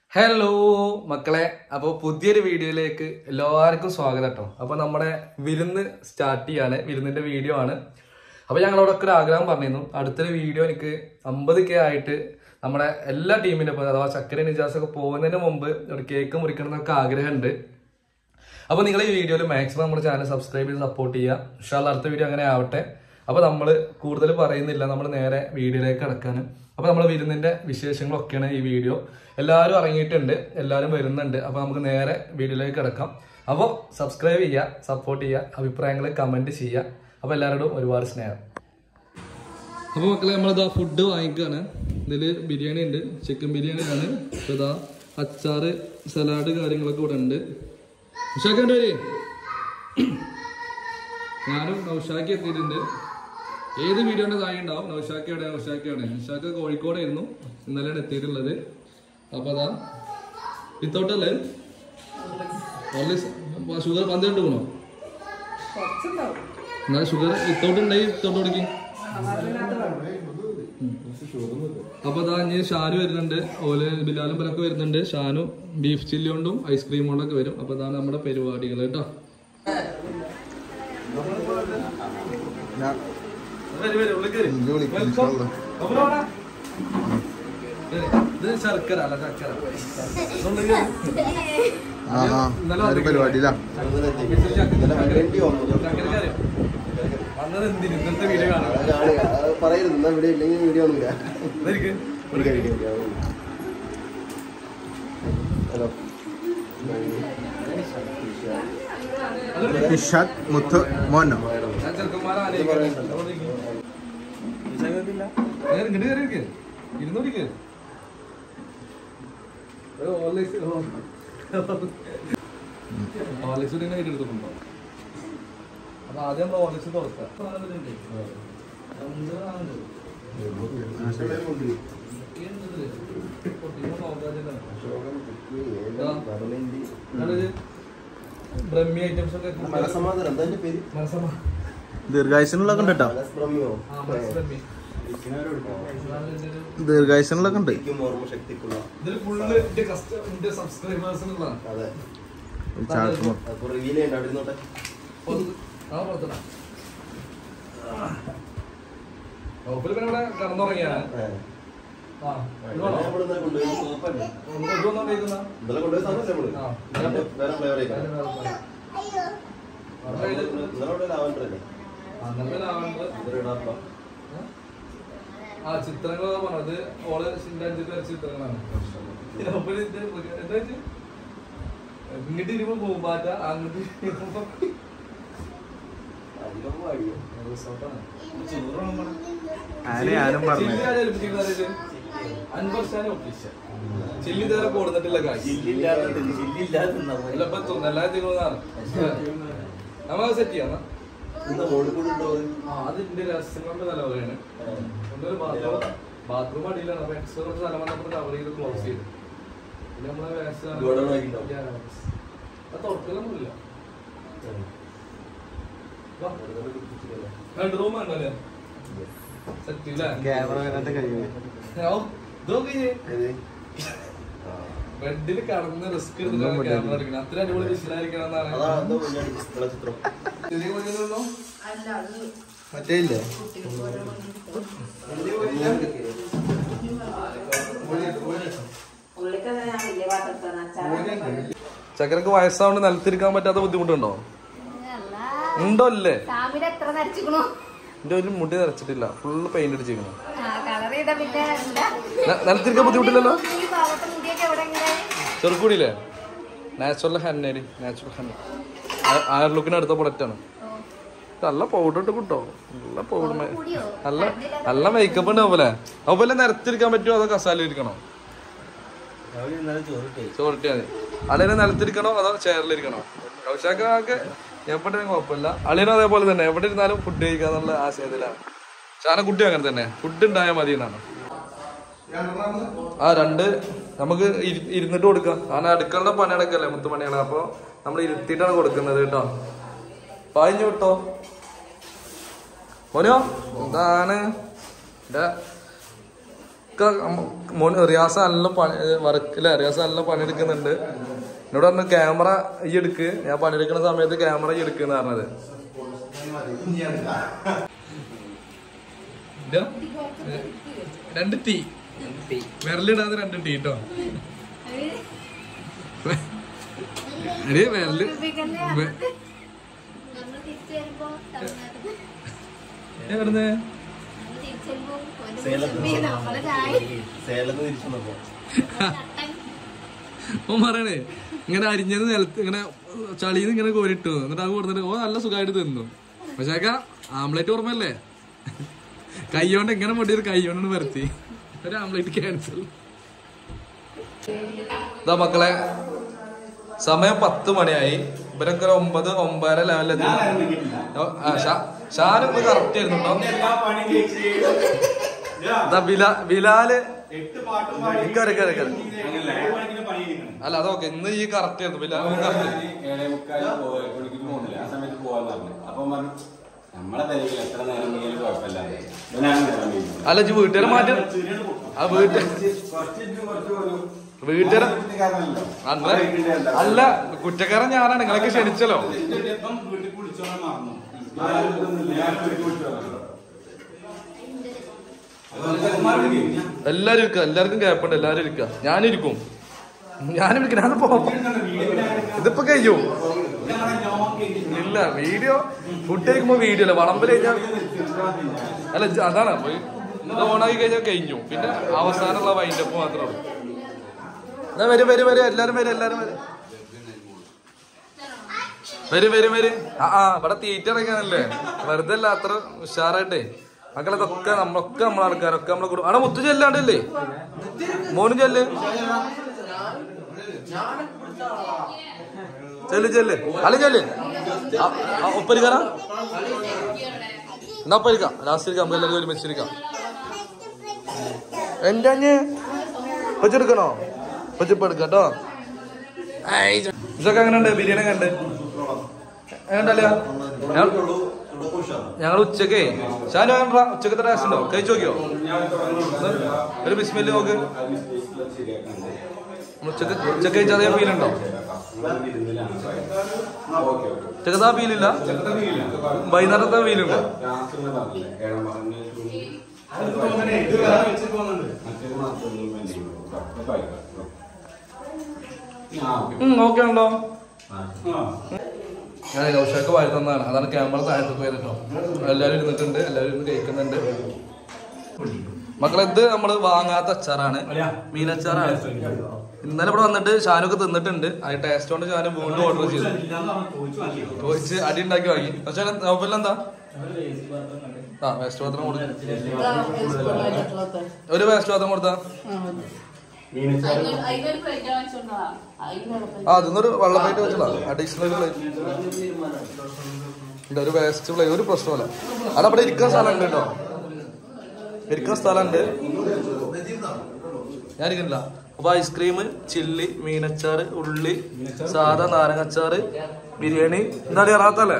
Hello മക്കളെ അപ്പോൾ പുതിയൊരു വീഡിയോയിലേക്ക് എല്ലാവർക്കും സ്വാഗതം കേട്ടോ അപ്പോൾ നമ്മുടെ വിരുന്ന് സ്റ്റാർട്ട് ചെയ്യാണ് വിരുന്നിന്റെ വീഡിയോ ആണ് അപ്പോൾ ഞങ്ങളോടൊക്കെ ഒരു ആഗ്രഹം പറഞ്ഞിരുന്നു അടുത്തൊരു വീഡിയോ എനിക്ക് അമ്പത് കെ ആയിട്ട് നമ്മുടെ എല്ലാ ടീമിന്റെ ഒപ്പം അഥവാ ചക്കര നിജാസൊക്കെ പോകുന്നതിന് മുമ്പ് ഒരു കേക്ക് മുറിക്കണം എന്നൊക്കെ ആഗ്രഹമുണ്ട് അപ്പോൾ നിങ്ങൾ ഈ വീഡിയോയിൽ മാക്സിമം നമ്മുടെ ചാനൽ സബ്സ്ക്രൈബ് ചെയ്ത് സപ്പോർട്ട് ചെയ്യുക ഇൻഷാല്ല അടുത്ത വീഡിയോ അങ്ങനെ ആവട്ടെ അപ്പോൾ നമ്മൾ കൂടുതൽ പറയുന്നില്ല നമ്മൾ നേരെ വീഡിയോയിലേക്ക് കിടക്കാണ് അപ്പോൾ നമ്മൾ വിരുന്നിന്റെ വിശേഷങ്ങളൊക്കെയാണ് ഈ വീഡിയോ എല്ലാവരും ഇറങ്ങിയിട്ടുണ്ട് എല്ലാവരും വരുന്നുണ്ട് അപ്പോൾ നമുക്ക് നേരെ വീഡിയോയിലേക്ക് കിടക്കാം അപ്പോൾ സബ്സ്ക്രൈബ് ചെയ്യുക സപ്പോർട്ട് ചെയ്യുക അഭിപ്രായങ്ങൾ കമൻറ്റ് ചെയ്യുക അപ്പോൾ എല്ലാവരോടും ഒരുപാട് സ്നേഹം അപ്പോൾ മക്കളെ നമ്മളിതാ ഫുഡ് വാങ്ങിക്കുകയാണ് ഇതിൽ ബിരിയാണി ഉണ്ട് ചിക്കൻ ബിരിയാണി ആണ് ഇപ്പോൾ ഇതാ അച്ചാറ് സലാഡ് കാര്യങ്ങളൊക്കെ ഇവിടെ ഉണ്ട് ഉഷാക്കൻ്റെ പേര് ഞാനും നൗഷാക്കി എത്തിയിട്ടുണ്ട് ഏത് വീഡിയോന്റെ താഴെ ഉണ്ടാവും നൗഷാക്കി എവിടെ നൗഷാക്കി എവിടെ നൗഷാക്ക് കോഴിക്കോടായിരുന്നു ഇന്നലെയാണ് എത്തിയിട്ടുള്ളത് അപ്പൊ അതാ വിത്തൗട്ടല്ലേ ഷുഗർ പന്ത്രണ്ട് പോണോ എന്നാ ഷുഗർ വിത്തൗട്ട് ഉണ്ടായി വിത്തൗട്ട് കൊടുക്കി അപ്പൊ അതാ ഇനി ഷാനു വരുന്നുണ്ട് ഓല് ബിലാലും പലൊക്കെ വരുന്നുണ്ട് ഷാനു ബീഫ് ചില്ലി കൊണ്ടും ഐസ്ക്രീം കൊണ്ടൊക്കെ വരും അപ്പൊ അതാണ് നമ്മുടെ പരിപാടികൾ കേട്ടോ ഇത് ശർക്കര അല്ല ശർക്കര ആ ആ ഒരു പരിപാടിയില്ല വന്നത് എന്തിന് ഇന്നത്തെ വീഡിയോ കാണാം പറയുന്നു ഇവിടെ ഇല്ലെങ്കിൽ വീഡിയോ ഒന്നുമില്ല ഇതായിരിക്കും ഹലോ ഇഷാദ് മുത്ത് മോനോ ഞാൻ ചെറുക്കന്മാരെ ആലോചിക്കണം. ഏ, ഇങ്ങട് കേറി ഇരിക്ക്. ഇരുന്നോടിക്ക്. ഒരു ഹോർലിക്സ് ഹോർലിക്സ് കൂടി ഇങ്ങനെ എടുത്തിട്ടുണ്ടോ അപ്പൊ ആദ്യം നമ്മൾ ഹോർലിക്സ് തുറക്കാം ബ്രഹ്മി ഐറ്റംസ് ഒക്കെ മനസമാധാനം എന്താ എന്റെ പേര് മനസ്സമാ ദീർഘായുസിനുള്ളതൊക്കെ ഉണ്ട് കേട്ടോ മനസ്ബ്രഹ്മിയോ ആ മനസ്സ് ബ്രഹ്മി ദീർഘായുസിനുള്ളതൊക്കെ ഉണ്ട് ഓർമ്മശക്തിക്കുള്ള ഇതിൽ ഫുള്ള് എന്റെ കസ്റ്റ എന്റെ സബ്സ്ക്രൈബേഴ്സിനുള്ളതാണ് അതെ ചാക്ക് അപ്പൊ റിവീൽ ചെയ്യണ്ട അവിടെ ഇരുന്നോട്ടെ ആ പുറത്തിടാം ഓപ്പല് പിന്നെ ഇവിടെ കിടന്നുറങ്ങിയാണ് ആ ഇത് വേണോ? ഇവിടെ കൊണ്ടുപോയി സോപ്പല്ലേ ഒന്ന് കൊണ്ടുവന്നോണ്ടിരിക്കുന്ന? ഇന്നലെ കൊണ്ടുപോയി സാധനമല്ലേ നമ്മള് ആ. അതിന്റെ വേറെ ഫ്ലേവർ അതിന് വേറെ plan. അവിടെ ഇത് ഇന്നലെ ഇവിടെ ലാവൻഡർ അല്ലേ ആ, നല്ല ലാവണ്ടർ. ഇന്നലെ ഇടാത്ത ആ ചിത്രങ്ങളൊക്കെ പറഞ്ഞത് ഓള് ചിന്താഞ്ചിട്ട് വരച്ച ചിത്രങ്ങളാണ് ഓപ്പല് ഇത് ഒരു- എന്താ വെച്ച്? ഇങ്ങോട്ട് ഇരുമ്പോ പൂമ്പാറ്റ അങ്ങോട്ട് ഇരുമ്പോ അധികം വാടിയോ റിസോർട്ടാണ് ആരെ ആരും പറഞ്ഞു അൻവർഷാനെ ഒപ്പിച്ച ചില്ലി ഇതുവരെ കൊടുത്തിട്ടില്ല കാശ് അല്ല ഇപ്പൊ തോന്നുന്നു എല്ലാ തിരുവന്നാണ് നമുക്ക് സെറ്റ് ചെയ്യാം എന്നാ. ഇന്ന് മോളിൽ കൂടെ ഉണ്ടോ ആ അത് ഇതിന്റെ രഹസ്യങ്ങളുടെ നിലവറയാണ് ഒരു ബാത്റൂം ബാത്റൂം അടിയിലാണ് അപ്പൊ എക്സ്ട്രാ കുറച്ച് സ്ഥലം വന്നപ്പോൾ കവർ ചെയ്ത് ക്ലോസ് ചെയ്തു പിന്നെ നമ്മളെ വേസ്റ്റ് ആണ്. Godown ആക്കിയിട്ടുണ്ടാവും. Yeah, അത് തുറക്കലൊന്നുമില്ല വാ. രണ്ട് റൂം ഉണ്ടല്ലേ സെറ്റ് ഇല്ലേ ക്യാമറ വരാത്ത കഴിയുമേ ഓ, ഇതൊക്കെ ബെഡിൽ കടന്ന് റിസ്ക് എടുത്തിട്ടാണ് ക്യാമറ എടുക്കുന്നത് അത്ര അടിപൊളി വിഷയമായിരിക്കണം അതാ എന്നാണ് എന്തോ കുഞ്ഞാടി നിങ്ങളെ ചിത്രം ചെറിയ കുഞ്ഞുങ്ങളുണ്ടോ മറ്റേ ഇല്ലേ ചക്കരക്ക് വയസ്സാവുകൊണ്ട് നിലത്തിരിക്കാൻ പറ്റാത്ത ബുദ്ധിമുട്ടുണ്ടോ ഉണ്ടോ അല്ലേ സാമിന് എത്ര നരച്ചിക്കണു എന്റെ ഒരു മുടി നിറച്ചിട്ടില്ല ഫുള്ള് പെയിന്റ് അടിച്ചിരിക്കണം കളർ ചെയ്ത പിന്നെ എന്താ നിലത്തിരിക്കാൻ ബുദ്ധിമുട്ടില്ലല്ലോ ഈ ഭാഗത്തെ മുടിയൊക്കെ എവിടെ ഇങ്ങനെ ചെറുക്കൂടിയില്ലേ നാച്ചുറൽ ഹന്നേടി നാച്ചുറൽ ഹന്ന ആയർ ലുക്കിന് അടുത്ത പ്രൊഡക്റ്റ് ആണ് നല്ല പൗഡർ ഇട്ട് കിട്ടോ നല്ല പൗഡർ കൂടിയോ നല്ല നല്ല മേക്കപ്പ് ഉണ്ട് അതുപോലെ അതുപോലെ നിലത്തിരിക്കാൻ പറ്റുമോ അതോ കസാല ഇരിക്കണോ ചോറിട്ട് മതി അല്ലെങ്കിൽ നിലത്തിരിക്കണോ അതോ ചെയറിലിരിക്കണോ കൗശാക്കൊക്കെ എവിടെ കുഴപ്പമില്ല അളിയനും അതേപോലെ തന്നെ എവിടെ ഇരുന്നാലും ഫുഡ് കഴിക്കാന്നുള്ള ആശയത്തിലാണ് ചാന കുട്ടി അങ്ങനെ തന്നെ ഫുഡ് ഉണ്ടായാൽ മതി എന്നാണ് ആ രണ്ട് നമുക്ക് ഇരി- ഇരുന്നിട്ട് കൊടുക്കാം കാരണം അടുക്കളുടെ പണിയടക്കല്ലേ മുത്തുമണികളെ അപ്പൊ നമ്മൾ ഇരുത്തിയിട്ടാണ് കൊടുക്കുന്നത് കേട്ടോ പാഞ്ഞു വിട്ടോ മോനോ എന്താണ് ഇതാ ഒക്കെ അമ്മ- മോൻ റിയാസ് നല്ല പണി വർക്കില്ല റിയാസ് നല്ല പണിയെടുക്കുന്നുണ്ട് എന്നോട് പറഞ്ഞു ക്യാമറ ഈ എടുക്ക് ഞാൻ പണിയെടുക്കുന്ന സമയത്ത് ക്യാമറ ഈ എടുക്കുന്ന പറഞ്ഞത് ഇതാ, ഏ, രണ്ട് ടീ വിരലിടാതെ രണ്ട് ടീ കേട്ടോ എടീ വിരല് വെ- നമ്മൾ തിരിച്ചു വരുമ്പോ തമിഴ്നാട്ടിൽ എവിടുന്ന് നമ്മൾ തിരിച്ചു വരുമ്പോ ഒരു മുസ്ലിം നമ്മളെ ചായ സേലത്ത് തിരിച്ചു വന്നപ്പോ ചട്ടൻ ഓൻ പറയണേ ഇങ്ങനെ അരിഞ്ഞത് നിലത്ത് ഇങ്ങനെ ചളിന്ന് ഇങ്ങനെ കോരിട്ടു എന്നിട്ട് അത് കൊടുത്തിട്ട് ഓ നല്ല സുഖമായിട്ട് തിന്നു പക്ഷേ ആംപ്ലേറ്റ് ഓർമ്മല്ലേ കൈയോണ്ട് എങ്ങനെ പൊട്ടിയത് കൈയോണ്ടാണ് വരുത്തി ഒരു ആംപ്ലേറ്റ് ക്യാൻസൽ ഇതാ മക്കളെ സമയം പത്ത് മണിയായി ഇവരൊക്കെ ഒരു ഒമ്പത് ഒമ്പതര ലെവലിലെത്തി ഷാനൊക്കെ കറക്റ്റ് ആയിരുന്നു കേട്ടോ ഇതാ ബിലാ ബിലാല് കേറി കേറി കേറി അല്ല അതൊക്കെ ഇന്ന് ഈ കറക്റ്റ് ആയിരുന്നു ബിലാൽ കറക്റ്റ് നമ്മളെ തരികിൽ എത്ര നേരം നീങ്ങലും കുഴപ്പമില്ല ഇവനാണ് നേരം നീങ്ങുന്നത്. അല്ല ഇജ്ജ് വീട്ടുകാരെ മാറ്റി ആ വീട്ട് വീട്ടുകാരെ കുറ്റക്കാരനല്ലോ. അന്ന് അല്ല കുറ്റക്കാരൻ ഞാനാണ് നിങ്ങളൊക്കെ ക്ഷണിച്ചല്ലോ ഇപ്പം വീട്ടിൽ കുളിച്ചോളാൻ മറന്നു. ഞാൻ ഇതൊന്നുമില്ല. ഞാൻ വീട്ടിൽ കുളിച്ചോളാം. എല്ലാരും ഇരിക്കുക എല്ലാവർക്കും കേപ്പുണ്ട് എല്ലാരും ഇരിക്കുക ഞാനിരിക്കും ഞാനും ഇരിക്കും ഞാൻ പോ ഇതിപ്പോ കഴിയോ ഇല്ല വീഡിയോ ഫുഡ് കഴിക്കുമ്പോ വീഡിയോ അല്ല വളമ്പിൽ കഴിഞ്ഞാൽ അല്ല ഇത് അതാണ് അപ്പൊ ഇത് ഓണാക്കി കഴിഞ്ഞാൽ കഴിഞ്ഞു പിന്നെ അവസാനമുള്ള വൈൻഡപ്പ് മാത്രമേ ഉള്ളൂ എന്നാ വരും വരും വരും എല്ലാരും വരും എല്ലാരും വരും വരും വരും വരും ആ ആ ഇവിടെ തീറ്റ ഇറങ്ങാനല്ലേ വെറുതെ അല്ല അത്ര ഉഷാറായിട്ടേ മക്കളെ ഇതൊക്കെ നമ്മളൊക്കെ നമ്മളെ ആൾക്കാരൊക്കെ നമ്മളെ കുടുംബം അവിടെ മുത്തു ചെല്ലാണ്ടല്ലേ മോനും ചെല്ല് ചെല്ല് ചെല്ല് അല്ലെ ചെല്ല് ഒപ്പരിക്കാറ എന്നാ ഒപ്പരിക്കാം ലാസ്റ്റ് ഇരിക്കാം നമുക്ക് എല്ലാവരും ഒരുമിച്ചിരിക്കാം എന്റെ അഞ്ഞ് വെച്ചെടുക്കണോ വെച്ചിപ്പ് എടുക്കാം കേട്ടോ ഇതൊക്കെ എങ്ങനെ ഉണ്ട് ബിരിയാണി ഒക്കെ ഉണ്ട് എങ്ങനെയുണ്ടല്ലോ ഞങ്ങൾ ഉച്ചക്കേ ഷാനു വേണ്ട ഉച്ചക്കത്തെ ടേസ്റ്റ് ഉണ്ടോ കഴിച്ചു നോക്കിയോ ഒരു ബിസ്മില് നോക്ക് നമ്മൾ ഉച്ചക്ക് ഉച്ചക്ക് കഴിച്ച അതേ ഫീൽ ഉണ്ടോ ഉച്ചക്കത്തെ ഫീൽ ഇല്ല വൈകുന്നേരത്തെ ഫീൽ ഉണ്ടോ ഓക്കെ ഉണ്ടോ ഞാൻ നൗഷാക്ക് വായി തന്നതാണ് അതാണ് ക്യാമറ താഴത്ത് പോയത് കേട്ടോ എല്ലാവരും ഇരുന്നിട്ടുണ്ട് എല്ലാവരും ഇരുന്ന് കഴിക്കുന്നുണ്ട് മക്കളെ ഇത് നമ്മൾ വാങ്ങാത്ത അച്ചാറാണ് മീനച്ചാറാണ് ഇന്നലെ ഇവിടെ വന്നിട്ട് ഷാനൊക്കെ തിന്നിട്ടുണ്ട് അത് ടേസ്റ്റ് കൊണ്ട് ഷാനും വീണ്ടും ഓർഡർ ചെയ്തു ചോദിച്ച് അടി ഉണ്ടാക്കി വാങ്ങി പക്ഷേ നോബലെന്താ ആ വേസ്റ്റ് പാത്രം കൊടുക്കും ഒരു വേസ്റ്റ് പാത്രം കൊടുത്താ ആ അതൊന്നൊരു വെള്ളം പ്ലേറ്റ് വെച്ചതാ അഡീഷണൽ പ്ലേറ്റ് ഉണ്ട് ഒരു വേസ്റ്റ് പ്ലേറ്റ് ഒരു പ്രശ്നമല്ല അവിടെ അവിടെ ഇരിക്കാൻ സ്ഥലമുണ്ട് കേട്ടോ ഇരിക്കാൻ സ്ഥലമുണ്ട് ഞാൻ ഇരിക്കുന്നില്ല അപ്പൊ ഐസ്ക്രീം ചില്ലി മീനച്ചാറ് ഉള്ളി സാധാ നാരങ്ങച്ചാറ് ബിരിയാണി എന്താ അറിയാത്തല്ലേ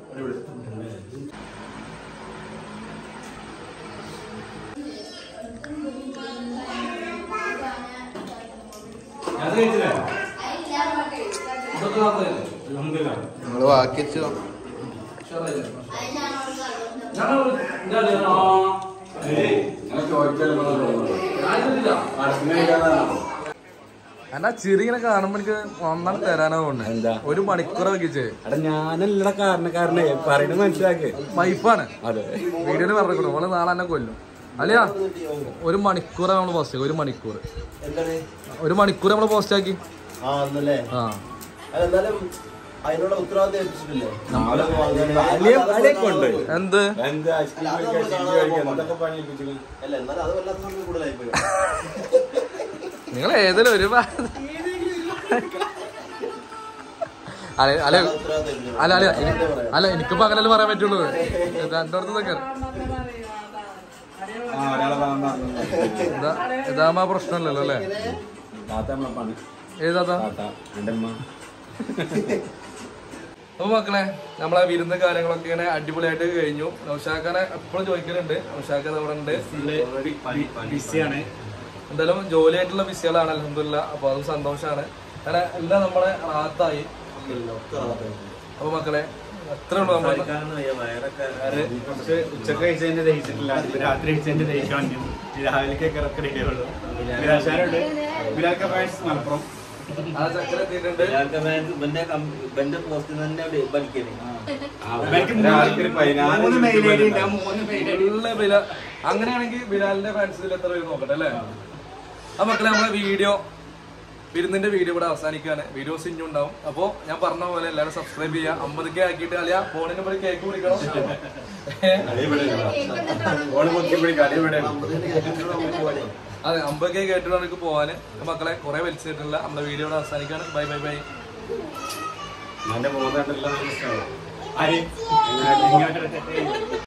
നിങ്ങള് ബാക്കി വെച്ചോ എന്നാ ചിരിങ്ങനെ കാണുമ്പോ എനിക്ക് ഒന്നാം തരാനാ തോന്നുന്നത് എന്താ? ഒരു മണിക്കൂർ വയ്ക്കിച്ചേ എടാ ഞാനല്ലട കാരണക്കാരനെ പറയുന്നത് മനസ്സിലാക്ക് വൈഫാണ് അതെ വീഡിയോയിൽ പറഞ്ഞിട്ടുണ്ട് ഓള് നാളെ എന്നെ കൊല്ലും അല്ലയാ ഒരു മണിക്കൂർ നമ്മൾ പോസ്റ്റ് ആക്കി ഒരു മണിക്കൂർ എന്താണ് ഒരു മണിക്കൂർ നമ്മൾ പോസ്റ്റ് ആക്കി ആ എന്നല്ലേ ആ അല്ല, എന്നാലും അതിനുള്ള ഉത്തരവാദിത്തം ഏൽപ്പിച്ചിട്ടില്ലേ നാളെ വാങ്ങാൻ- വലിയ വലിയൊക്കെ ഉണ്ട് എന്ത് എന്ത് ഐസ്ക്രീം കഴിക്കാൻ ചില്ലി കഴിക്കാൻ എന്തൊക്കെ പണി ഏൽപ്പിച്ചിട്ട് അല്ല എന്നാലും അത് വല്ലാത്ത സമയം കൂടുതലായി പോയി നിങ്ങൾ ഏതെങ്കിലും ഒരു ഭാ- അല്ല അല്ല ഉത്തരവാദിത്തം ഏൽപ്പിച്ചിട്ടില്ല. അല്ല അല്ല എന്താ എനി- പറയാ? അല്ല എനിക്കിപ്പോ അങ്ങനല്ലേ പറയാൻ പറ്റുള്ളൂ രണ്ടോടത്തൊക്കെ ആ ഒരാളെ പറഞ്ഞു ഇതാ ഇതാകുമ്പോ ആ പ്രശ്നമല്ലല്ലോ അല്ലേ താത്ത നമ്മളെ പണി ഏതാ താത്ത എൻ്റെ അമ്മ അപ്പൊ മക്കളെ നമ്മളെ വിരുന്ന് കാര്യങ്ങളൊക്കെ ഇങ്ങനെ അടിപൊളിയായിട്ട് കഴിഞ്ഞു നൗഷാഖാനെ എപ്പോഴും ചോദിക്കുന്നുണ്ട് നൗഷാഖ് അവിടെ ഉണ്ട് ബിസിയാണ് എന്തായാലും ജോലിയായിട്ടുള്ള ബിസികളാണ് അലഹമില്ല അപ്പൊ അത് സന്തോഷമാണ് കാരണം എല്ലാം നമ്മളെ റാത്തായി അപ്പൊ മക്കളെ അത്രേ ഉള്ളൂ നമ്മളെ കുറച്ച് ഉച്ചക്ക് കഴിച്ചതിന്റെ ദഹിച്ചിട്ടില്ല ഇപ്പൊ രാത്രി കഴിച്ചതിന്റെ ദഹിക്കാൻ രാവിലേക്കൊക്കെ ഇറക്കി റെഡിയുള്ളൂ ബിലാശാരുണ്ട് ബിലാക്ക ഫാൻസ് മലപ്പുറം ആ ചക്കര എത്തിയിട്ടുണ്ട് ഇവർക്ക് മൂന്ന് മൂന്ന് മെയിൽ ഐ ഡി ഉണ്ട് ആ മൂന്ന് മെയിൽ ഐ ഡി ഉള്ള ബില അങ്ങനെയാണെങ്കിൽ ബിലാലിന്റെ ഫാൻസിൽ എത്ര പേര് നോക്കട്ടെ അല്ലേ ആ മക്കളെ നമ്മളെ വീഡിയോ വിരുന്നിന്റെ വീഡിയോ ഇവിടെ അവസാനിക്കുകയാണ് വീഡിയോസ് ഇനിയും ഉണ്ടാവും അപ്പോ ഞാൻ പറഞ്ഞ പോലെ എല്ലാവരും സബ്സ്ക്രൈബ് ചെയ്യുക അമ്പത് കെ ആക്കിയിട്ട് അല്ല ഫോണിന് ഒരു കേക്ക് പിടിക്കണം ഓള് പൊക്കിപ്പിടി കടി ഇവിടെ അതെ അമ്പത് കെ കേട്ടിട്ട് നമുക്ക് പോവാന് മക്കളെ കുറെ വലിച്ചിട്ടില്ല നമ്മുടെ വീഡിയോ ഇവിടെ അവസാനിക്കുകയാണ് ബൈ ബൈ ബൈ എന്റെ പോകുന്നുണ്ടല്ലോ ആര്